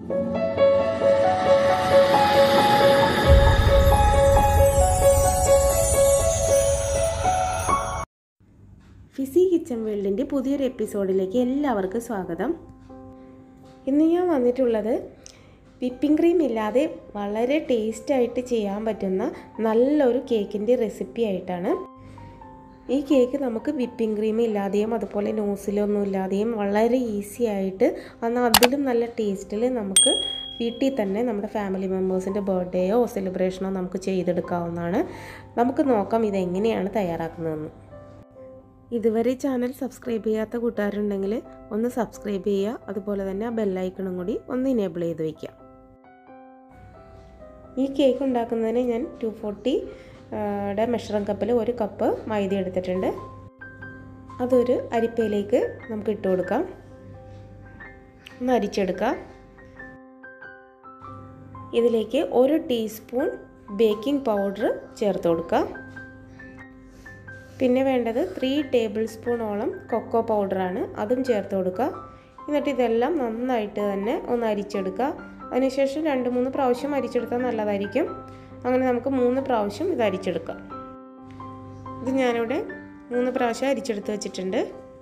fizzy kitchen വേൾഡിൻ്റെ പുതിയൊരു എപ്പിസോഡിലേക്ക് എല്ലാവർക്കും സ്വാഗതം ഇന്ന് ഞാൻ വന്നിട്ടുള്ളത് വിപ്പിംഗ് ക്രീം ഇല്ലാതെ വളരെ ടേസ്റ്റായിട്ട് ചെയ്യാൻ പറ്റുന്ന നല്ലൊരു കേക്കിൻ്റെ റെസിപ്പി ആയിട്ടാണ് ഈ കേക്ക് നമുക്ക് വിപ്പിംഗ് ക്രീം ഇല്ലാതെയും അതുപോലെ നോസിലൊന്നും ഇല്ലാതെയും വളരെ ഈസി ആയിട്ട് എന്നാൽ അതിലും നല്ല ടേസ്റ്റിൽ നമുക്ക് വീട്ടിൽ തന്നെ നമ്മുടെ ഫാമിലി മെമ്പേഴ്സിൻ്റെ ബർത്ത്ഡേയോ സെലിബ്രേഷനോ നമുക്ക് ചെയ്തെടുക്കാവുന്നതാണ് നമുക്ക് നോക്കാം ഇതെങ്ങനെയാണ് തയ്യാറാക്കുന്നതെന്ന് ഇതുവരെ ചാനൽ സബ്സ്ക്രൈബ് ചെയ്യാത്ത കൂട്ടുകാരുണ്ടെങ്കിൽ ഒന്ന് സബ്സ്ക്രൈബ് ചെയ്യുക അതുപോലെ തന്നെ ആ ബെല്ലൈക്കണും കൂടി ഒന്ന് ഇനേബിൾ ചെയ്ത് വയ്ക്കുക ഈ കേക്ക് ഉണ്ടാക്കുന്നതിന് ഞാൻ ടു ഫോർട്ടി യുടെ മെഷറിംഗ് കപ്പിൽ ഒരു കപ്പ് മൈദ എടുത്തിട്ടുണ്ട് അതൊരു അരിപ്പയിലേക്ക് നമുക്ക് ഇട്ട് കൊടുക്കാം ഒന്ന് അരിച്ചെടുക്കാം ഇതിലേക്ക് ഒരു ടീസ്പൂൺ ബേക്കിംഗ് പൗഡർ ചേർത്ത് കൊടുക്കാം പിന്നെ വേണ്ടത് ത്രീ ടേബിൾ സ്പൂണോളം കൊക്കോ പൗഡറാണ് അതും ചേർത്ത് കൊടുക്കുക എന്നിട്ട് ഇതെല്ലാം നന്നായിട്ട് തന്നെ ഒന്ന് അരിച്ചെടുക്കുക അതിനുശേഷം രണ്ട് മൂന്ന് പ്രാവശ്യം അരിച്ചെടുത്താൽ നല്ലതായിരിക്കും അങ്ങനെ നമുക്ക് മൂന്ന് പ്രാവശ്യം ഇത് അരിച്ചെടുക്കാം ഇത് ഞാനിവിടെ മൂന്ന് പ്രാവശ്യം അരിച്ചെടുത്ത് വെച്ചിട്ടുണ്ട്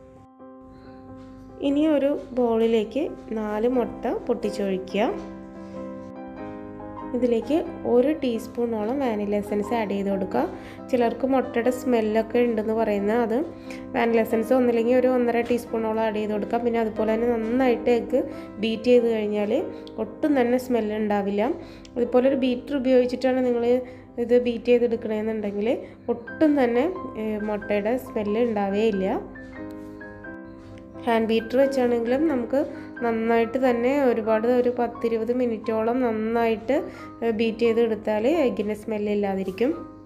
ഇനി ഒരു ബൗളിലേക്ക് നാല് മുട്ട പൊട്ടിച്ചൊഴിക്കുക ഇതിലേക്ക് ഒരു ടീസ്പൂണോളം വാനില എസൻസ് ആഡ് ചെയ്ത് കൊടുക്കുക ചിലർക്ക് മുട്ടയുടെ സ്മെല്ലൊക്കെ ഉണ്ടെന്ന് പറയുന്നത് അത് വാനില എസൻസ് ഒന്നില്ലെങ്കിൽ ഒരു ഒന്നര ടീസ്പൂണോളം ആഡ് ചെയ്ത് കൊടുക്കുക പിന്നെ അതുപോലെ തന്നെ നന്നായിട്ട് എഗ്ഗ് ബീറ്റ് ചെയ്ത് കഴിഞ്ഞാൽ ഒട്ടും തന്നെ സ്മെല്ല് ഉണ്ടാവില്ല അതുപോലെ ഒരു ബീറ്റർ ഉപയോഗിച്ചിട്ടാണ് നിങ്ങൾ ഇത് ബീറ്റ് ചെയ്തെടുക്കണമെന്നുണ്ടെങ്കിൽ ഒട്ടും തന്നെ മുട്ടയുടെ സ്മെല്ല് ഉണ്ടാവുകയില്ല ഹാൻഡ് ബീറ്റർ വെച്ചാണെങ്കിലും നമുക്ക് നന്നായിട്ട് തന്നെ ഒരുപാട് ഒരു പത്തിരുപത് മിനിറ്റോളം നന്നായിട്ട് ബീറ്റ് ചെയ്ത് എടുത്താൽ എഗ്ഗിൻ്റെ സ്മെല്ല് ഇല്ലാതിരിക്കും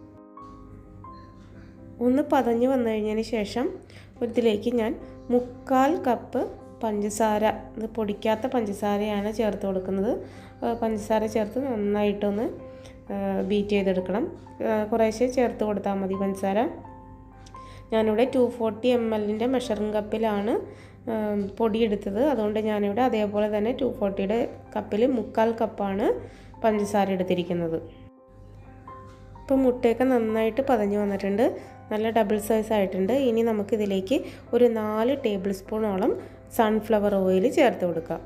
ഒന്ന് പതഞ്ഞ് വന്നു കഴിഞ്ഞതിന് ശേഷം ഇതിലേക്ക് ഞാൻ മുക്കാൽ കപ്പ് പഞ്ചസാര ഇത് പൊടിക്കാത്ത പഞ്ചസാരയാണ് ചേർത്ത് കൊടുക്കുന്നത് പഞ്ചസാര ചേർത്ത് നന്നായിട്ടൊന്ന് ബീറ്റ് ചെയ്തെടുക്കണം കുറേശ്ശെ ചേർത്ത് കൊടുത്താൽ മതി പഞ്ചസാര ഞാനിവിടെ ടു ഫോർട്ടി എം എല്ലിൻ്റെ മെഷറിംഗ് കപ്പിലാണ് പൊടി എടുത്തത് അതുകൊണ്ട് ഞാനിവിടെ അതേപോലെ തന്നെ ടു ഫോർട്ടിയുടെ കപ്പിൽ മുക്കാൽ കപ്പാണ് പഞ്ചസാര എടുത്തിരിക്കുന്നത് ഇപ്പോൾ മുട്ടയൊക്കെ നന്നായിട്ട് പതഞ്ഞു വന്നിട്ടുണ്ട് നല്ല ഡബിൾ സൈസ് ആയിട്ടുണ്ട് ഇനി നമുക്കിതിലേക്ക് ഒരു നാല് ടേബിൾ സ്പൂണോളം സൺഫ്ലവർ ഓയിൽ ചേർത്ത് കൊടുക്കാം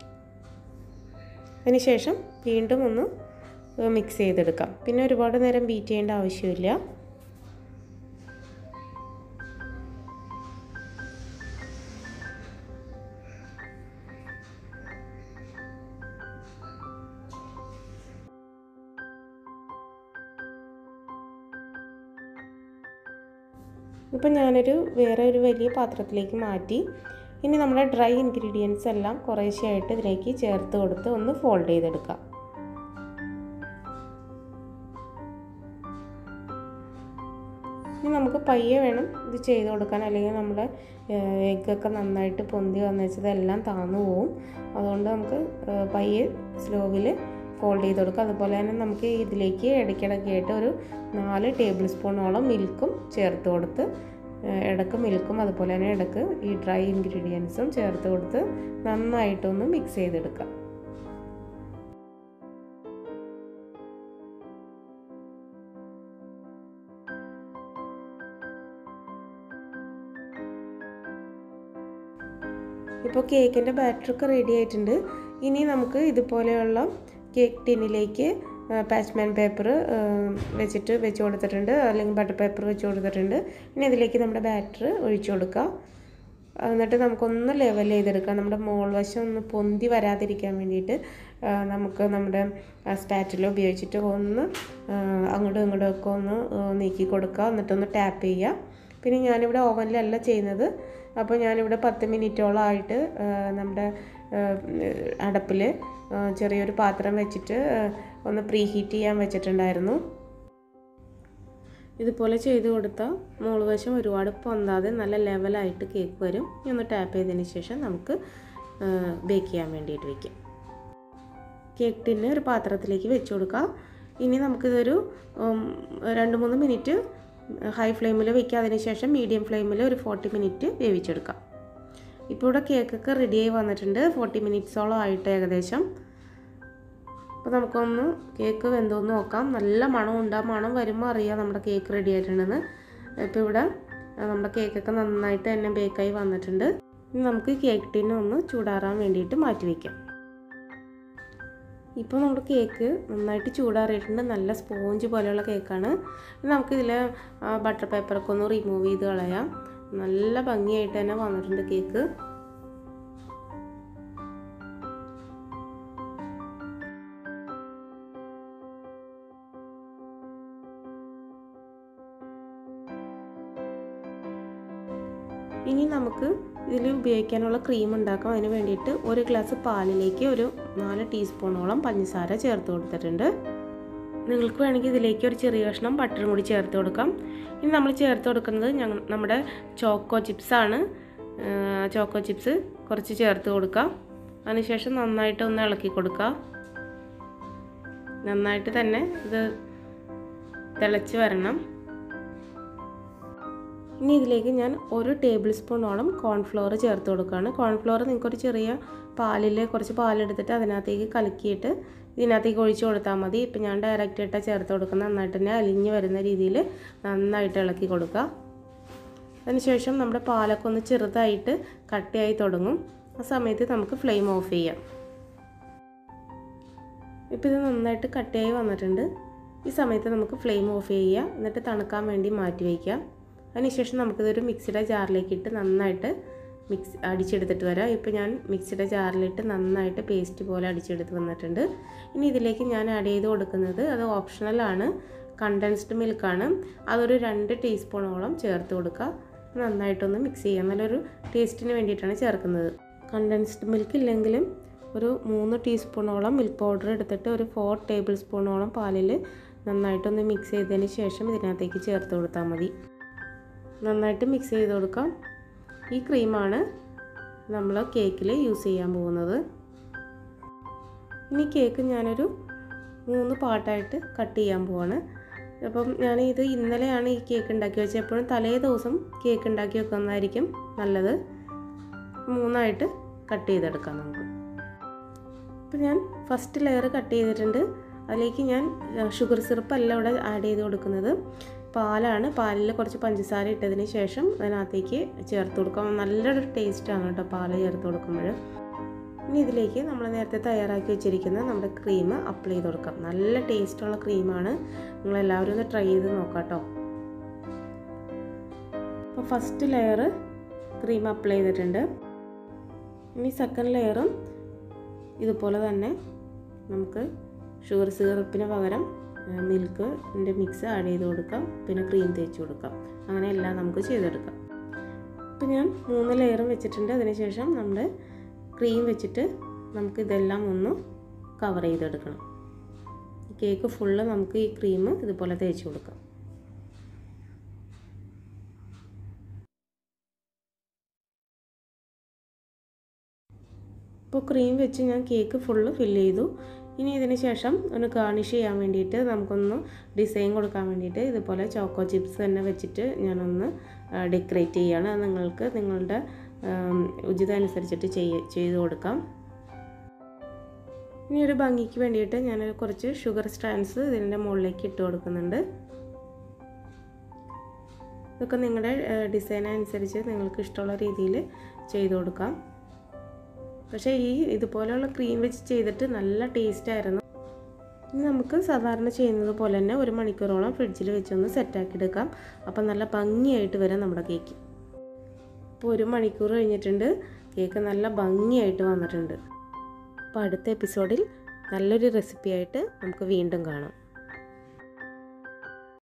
അതിനുശേഷം വീണ്ടും ഒന്ന് മിക്സ് ചെയ്തെടുക്കാം പിന്നെ ഒരുപാട് നേരം ബീറ്റ് ചെയ്യേണ്ട ആവശ്യമില്ല ഇപ്പം ഞാനൊരു വേറെ ഒരു വലിയ പാത്രത്തിലേക്ക് മാറ്റി ഇനി നമ്മുടെ ഡ്രൈ ഇൻഗ്രീഡിയൻസ് എല്ലാം കുറേശ്ശെയായിട്ട് ഇതിലേക്ക് ചേർത്ത് കൊടുത്ത് ഒന്ന് ഫോൾഡ് ചെയ്തെടുക്കാം ഇനി നമുക്ക് പയ്യെ വേണം ഇത് ചെയ്ത് കൊടുക്കാൻ അല്ലെങ്കിൽ നമ്മുടെ എഗ്ഗൊക്കെ നന്നായിട്ട് പൊന്തി വന്നു വെച്ചത് എല്ലാം താന്നു പോവും അതുകൊണ്ട് നമുക്ക് പയ്യെ സ്ലോവിൽ ഫോൾഡ് ചെയ്ത് കൊടുക്കുക അതുപോലെ തന്നെ നമുക്ക് ഇതിലേക്ക് ഇടയ്ക്കിടയ്ക്കായിട്ട് ഒരു നാല് ടേബിൾ സ്പൂണോളം മിൽക്കും ചേർത്ത് കൊടുത്ത് ഇടക്ക് മിൽക്കും അതുപോലെ തന്നെ ഇടക്ക് ഈ ഡ്രൈ ഇൻഗ്രീഡിയൻസും ചേർത്ത് കൊടുത്ത് നന്നായിട്ടൊന്ന് മിക്സ് ചെയ്തെടുക്കുക ഇപ്പോൾ കേക്കിൻ്റെ ബാറ്ററൊക്കെ റെഡി ആയിട്ടുണ്ട് ഇനി നമുക്ക് ഇതുപോലെയുള്ള കേക്ക് ടിന്നിലേക്ക് പാച്ച്മാൻ പേപ്പർ വെച്ചിട്ട് വെച്ച് കൊടുത്തിട്ടുണ്ട് അല്ലെങ്കിൽ ബട്ടർ പേപ്പർ വെച്ച് കൊടുത്തിട്ടുണ്ട് ഇനി ഇതിലേക്ക് നമ്മുടെ ബാറ്റർ ഒഴിച്ചു കൊടുക്കുക എന്നിട്ട് നമുക്കൊന്ന് ലെവൽ ചെയ്തെടുക്കാം നമ്മുടെ മോൾ വശം ഒന്ന് പൊന്തി വരാതിരിക്കാൻ വേണ്ടിയിട്ട് നമുക്ക് നമ്മുടെ സ്പാറ്റിൽ ഉപയോഗിച്ചിട്ട് ഒന്ന് അങ്ങോട്ടും ഇങ്ങോട്ടും ഒക്കെ ഒന്ന് നീക്കി കൊടുക്കുക എന്നിട്ടൊന്ന് ടാപ്പ് ചെയ്യുക പിന്നെ ഞാനിവിടെ ഓവനിലല്ല ചെയ്യുന്നത് അപ്പോൾ ഞാനിവിടെ പത്ത് മിനിറ്റോളം ആയിട്ട് നമ്മുടെ അടപ്പിൽ ചെറിയൊരു പാത്രം വെച്ചിട്ട് ഒന്ന് പ്രീ ഹീറ്റ് ചെയ്യാൻ വെച്ചിട്ടുണ്ടായിരുന്നു ഇതുപോലെ ചെയ്ത് കൊടുത്താൽ മുകൾ വശം ഒരുപാട് പൊന്താതെ നല്ല ലെവലായിട്ട് കേക്ക് വരും ഇനി ഒന്ന് ടാപ്പ് ചെയ്തതിന് ശേഷം നമുക്ക് ബേക്ക് ചെയ്യാൻ വേണ്ടിയിട്ട് വയ്ക്കാം കേക്ക് ടിന്ന് ഒരു പാത്രത്തിലേക്ക് വെച്ച് കൊടുക്കുക ഇനി നമുക്കിതൊരു രണ്ട് മൂന്ന് മിനിറ്റ് ഹൈ ഫ്ലെയിമിൽ വെക്കുക അതിന് ശേഷം മീഡിയം ഫ്ലെയിമിൽ ഒരു ഫോർട്ടി മിനിറ്റ് വേവിച്ചെടുക്കാം ഇപ്പോൾ ഇവിടെ കേക്കൊക്കെ റെഡിയായി വന്നിട്ടുണ്ട് ഫോർട്ടി മിനിറ്റ്സോളം ആയിട്ട് ഏകദേശം അപ്പോൾ നമുക്കൊന്ന് കേക്ക് വെന്തോന്ന് നോക്കാം നല്ല മണമുണ്ട് ആ മണം വരുമ്പോൾ അറിയാം നമ്മുടെ കേക്ക് റെഡി ആയിട്ടുണ്ടെന്ന് ഇപ്പോൾ ഇവിടെ നമ്മുടെ കേക്കൊക്കെ നന്നായിട്ട് തന്നെ ബേക്കായി വന്നിട്ടുണ്ട് ഇനി നമുക്ക് കേക്ക് ടിന്നെ ഒന്ന് ചൂടാറാൻ വേണ്ടിയിട്ട് മാറ്റി വയ്ക്കാം ഇപ്പോൾ നമ്മുടെ കേക്ക് നന്നായിട്ട് ചൂടാറിയിട്ടുണ്ട് നല്ല സ്പോഞ്ച് പോലെയുള്ള കേക്കാണ് ഇനി നമുക്കിതിൽ ബട്ടർ പേപ്പറൊക്കെ ഒന്ന് റിമൂവ് ചെയ്ത് കളയാം നല്ല ഭംഗിയായിട്ട് തന്നെ വന്നിട്ടുണ്ട് കേക്ക് ഇനി നമുക്ക് ഇതിൽ ഉപയോഗിക്കാനുള്ള ക്രീം ഉണ്ടാക്കാം അതിന് വേണ്ടിയിട്ട് ഒരു ഗ്ലാസ് പാലിലേക്ക് ഒരു നാല് ടീസ്പൂണോളം പഞ്ചസാര ചേർത്ത് കൊടുത്തിട്ടുണ്ട് നിങ്ങൾക്ക് വേണമെങ്കിൽ ഇതിലേക്ക് ഒരു ചെറിയ കഷ്ണം ബട്ടറും കൂടി ചേർത്ത് കൊടുക്കാം ഇനി നമ്മൾ ചേർത്ത് കൊടുക്കുന്നത് ഞങ്ങൾ നമ്മുടെ ചോക്കോ ചിപ്സാണ് ചോക്കോ ചിപ്സ് കുറച്ച് ചേർത്ത് കൊടുക്കാം അതിനുശേഷം നന്നായിട്ട് ഒന്ന് ഇളക്കി കൊടുക്കുക നന്നായിട്ട് തന്നെ ഇത് തിളച്ച് വരണം ഇനി ഇതിലേക്ക് ഞാൻ ഒരു ടേബിൾ സ്പൂണോളം കോൺഫ്ലോർ ചേർത്ത് കൊടുക്കുകയാണ് കോൺഫ്ലോർ നിങ്ങൾക്കൊരു ചെറിയ പാലിൽ കുറച്ച് പാലെടുത്തിട്ട് അതിനകത്തേക്ക് കലക്കിയിട്ട് ഇതിനകത്തേക്ക് ഒഴിച്ച് കൊടുത്താൽ മതി ഇപ്പം ഞാൻ ഡയറക്റ്റ് ഇട്ടാണ് ചേർത്ത് കൊടുക്കുന്നത് നന്നായിട്ട് തന്നെ അലിഞ്ഞ് വരുന്ന രീതിയിൽ നന്നായിട്ട് ഇളക്കി കൊടുക്കുക അതിനുശേഷം നമ്മുടെ പാലൊക്കെ ഒന്ന് ചെറുതായിട്ട് കട്ടിയായി തുടങ്ങും ആ സമയത്ത് നമുക്ക് ഫ്ലെയിം ഓഫ് ചെയ്യാം ഇപ്പോൾ ഇത് നന്നായിട്ട് കട്ടിയായി വന്നിട്ടുണ്ട് ഈ സമയത്ത് നമുക്ക് ഫ്ലെയിം ഓഫ് ചെയ്യുക എന്നിട്ട് തണുക്കാൻ വേണ്ടി മാറ്റി വയ്ക്കുക അതിനുശേഷം നമുക്കിതൊരു മിക്സിയുടെ ജാറിലേക്ക് ഇട്ട് നന്നായിട്ട് മിക്സ് അടിച്ചെടുത്തിട്ട് വരാം ഇപ്പോൾ ഞാൻ മിക്സിയുടെ ജാറിലിട്ട് നന്നായിട്ട് പേസ്റ്റ് പോലെ അടിച്ചെടുത്ത് വന്നിട്ടുണ്ട് ഇനി ഇതിലേക്ക് ഞാൻ ആഡ് ചെയ്ത് കൊടുക്കുന്നത് അത് ഓപ്ഷണലാണ് കണ്ടൻസ്ഡ് മിൽക്കാണ് അതൊരു രണ്ട് ടീസ്പൂണോളം ചേർത്ത് കൊടുക്കുക നന്നായിട്ടൊന്ന് മിക്സ് ചെയ്യാം നല്ലൊരു ടേസ്റ്റിന് വേണ്ടിയിട്ടാണ് ചേർക്കുന്നത് കണ്ടൻസ്ഡ് മിൽക്ക് ഇല്ലെങ്കിലും ഒരു മൂന്ന് ടീസ്പൂണോളം മിൽക്ക് പൗഡർ എടുത്തിട്ട് ഒരു ഫോർ ടേബിൾ സ്പൂണോളം പാലിൽ നന്നായിട്ടൊന്ന് മിക്സ് ചെയ്തതിന് ശേഷം ഇതിനകത്തേക്ക് ചേർത്ത് കൊടുത്താൽ മതി നന്നായിട്ട് മിക്സ് ചെയ്ത് കൊടുക്കാം ഈ ക്രീമാണ് നമ്മൾ കേക്കിൽ യൂസ് ചെയ്യാൻ പോകുന്നത് ഇനി കേക്ക് ഞാനൊരു മൂന്ന് പാർട്ടായിട്ട് കട്ട് ചെയ്യാൻ പോവാണ് അപ്പം ഞാൻ ഇത് ഇന്നലെയാണ് ഈ കേക്ക് ഉണ്ടാക്കി വെച്ചത് എപ്പോഴും തലേ ദിവസം കേക്ക് ഉണ്ടാക്കി വെക്കുന്നതായിരിക്കും നല്ലത് മൂന്നായിട്ട് കട്ട് ചെയ്തെടുക്കാം നമുക്ക് അപ്പം ഞാൻ ഫസ്റ്റ് ലെയർ കട്ട് ചെയ്തിട്ടുണ്ട് അതിലേക്ക് ഞാൻ ഷുഗർ സിറപ്പ് അല്ല ഇവിടെ ആഡ് ചെയ്ത് കൊടുക്കുന്നത് പാലാണ് പാലിൽ കുറച്ച് പഞ്ചസാര ഇട്ടതിന് ശേഷം അതിനകത്തേക്ക് ചേർത്ത് കൊടുക്കാം നല്ലൊരു ടേസ്റ്റാണ് കേട്ടോ പാൽ ചേർത്ത് കൊടുക്കുമ്പോൾ ഇനി ഇതിലേക്ക് നമ്മൾ നേരത്തെ തയ്യാറാക്കി വെച്ചിരിക്കുന്ന നമ്മുടെ ക്രീം അപ്ലൈ ചെയ്ത് കൊടുക്കാം നല്ല ടേസ്റ്റുള്ള ക്രീമാണ് നിങ്ങളെല്ലാവരും ഒന്ന് ട്രൈ ചെയ്ത് നോക്കാം കേട്ടോ അപ്പോൾ ഫസ്റ്റ് ലെയർ ക്രീം അപ്ലൈ ചെയ്തിട്ടുണ്ട് ഇനി സെക്കൻഡ് ലെയറും ഇതുപോലെ തന്നെ നമുക്ക് ഷുഗർ സിറപ്പിന് പകരം മിൽക്കിൻ്റെ മിക്സ് ആഡ് ചെയ്ത് കൊടുക്കാം പിന്നെ ക്രീം തേച്ച് കൊടുക്കാം അങ്ങനെ എല്ലാം നമുക്ക് ചെയ്തെടുക്കാം ഇപ്പം ഞാൻ മൂന്ന് ലെയറും വെച്ചിട്ടുണ്ട് അതിനുശേഷം നമ്മുടെ ക്രീം വെച്ചിട്ട് നമുക്ക് ഇതെല്ലാം ഒന്ന് കവർ ചെയ്തെടുക്കണം കേക്ക് ഫുള്ള് നമുക്ക് ഈ ക്രീം ഇതുപോലെ തേച്ച് കൊടുക്കാം ഇപ്പോൾ ക്രീം വെച്ച് ഞാൻ കേക്ക് ഫുള്ള് ഫില്ല് ചെയ്തു ഇനി ഇതിന് ശേഷം ഒന്ന് ഗാർണിഷ് ചെയ്യാൻ വേണ്ടിയിട്ട് നമുക്കൊന്ന് ഡിസൈൻ കൊടുക്കാൻ വേണ്ടിയിട്ട് ഇതുപോലെ ചോക്കോ ചിപ്സ് തന്നെ വെച്ചിട്ട് ഞാനൊന്ന് ഡെക്കറേറ്റ് ചെയ്യുകയാണ് അത് നിങ്ങൾക്ക് നിങ്ങളുടെ ഉചിതം അനുസരിച്ചിട്ട് ചെയ്യ ചെയ്ത് കൊടുക്കാം ഇനി ഒരു ഭംഗിക്ക് വേണ്ടിയിട്ട് ഞാൻ കുറച്ച് ഷുഗർ സ്റ്റാൻഡ്സ് ഇതിൻ്റെ മുകളിലേക്ക് ഇട്ട് കൊടുക്കുന്നുണ്ട് ഇതൊക്കെ നിങ്ങളുടെ ഡിസൈൻ അനുസരിച്ച് നിങ്ങൾക്ക് ഇഷ്ടമുള്ള രീതിയിൽ ചെയ്ത് കൊടുക്കാം പക്ഷേ ഈ ഇതുപോലെയുള്ള ക്രീം വെച്ച് ചെയ്തിട്ട് നല്ല ടേസ്റ്റ് ആയിരുന്നു ഇനി നമുക്ക് സാധാരണ ചെയ്യുന്നത് പോലെ തന്നെ ഒരു മണിക്കൂറോളം ഫ്രിഡ്ജിൽ വെച്ചൊന്ന് സെറ്റാക്കി എടുക്കാം അപ്പം നല്ല ഭംഗിയായിട്ട് വരാം നമ്മുടെ കേക്ക് ഇപ്പോൾ ഒരു മണിക്കൂർ കഴിഞ്ഞിട്ടുണ്ട് കേക്ക് നല്ല ഭംഗിയായിട്ട് വന്നിട്ടുണ്ട് അപ്പോൾ അടുത്ത എപ്പിസോഡിൽ നല്ലൊരു റെസിപ്പിയായിട്ട് നമുക്ക് വീണ്ടും കാണാം